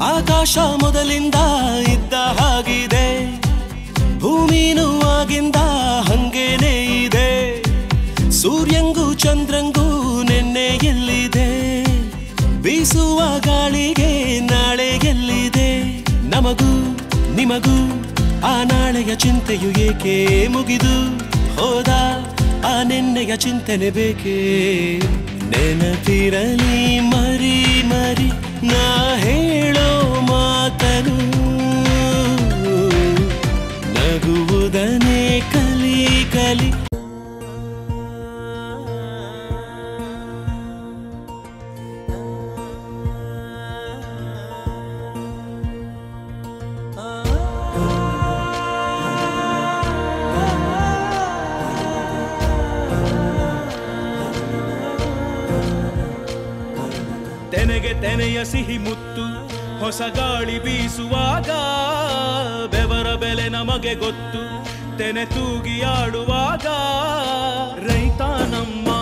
ಆಕಾಶ ಮೊದಲಿಂದ ಇದ್ದ ಹಾಗಿದೆ ಭೂಮಿನೂ ಆಗಿಂದ ಹಂಗೇನೇ ಇದೆ ಸೂರ್ಯಂಗೂ ಚಂದ್ರಂಗೂ ನಿನ್ನೆ ಎಲ್ಲಿದೆ ಬೀಸುವ ಗಾಳಿಗೆ ನಾಳೆ ಎಲ್ಲಿದೆ ನಮಗೂ ನಿಮಗೂ ಆ ನಾಳೆಯ ಚಿಂತೆಯು ಏಕೆ ಮುಗಿದು ಹೋದ ಆ ನಿನ್ನೆಯ ಚಿಂತನೆ ಬೇಕೇ ನೆನಪಿರಲಿ ಮರಿ ಮರಿ ನಾ ಹೇಳೋ ಮಾತನು ನಗುವುದನೇ ಕಲಿ ಕಲಿ ತೆನೆಗೆ ತೆನೆಯ ಸಿಹಿ ಮುತ್ತು ಹೊಸ ಗಾಳಿ ಬೀಸುವಾಗ ಬೆವರ ಬೆಲೆ ನಮಗೆ ಗೊತ್ತು ತೆನೆ ತೂಗಿ ಆಡುವಾಗ ರೈತ ನಮ್ಮ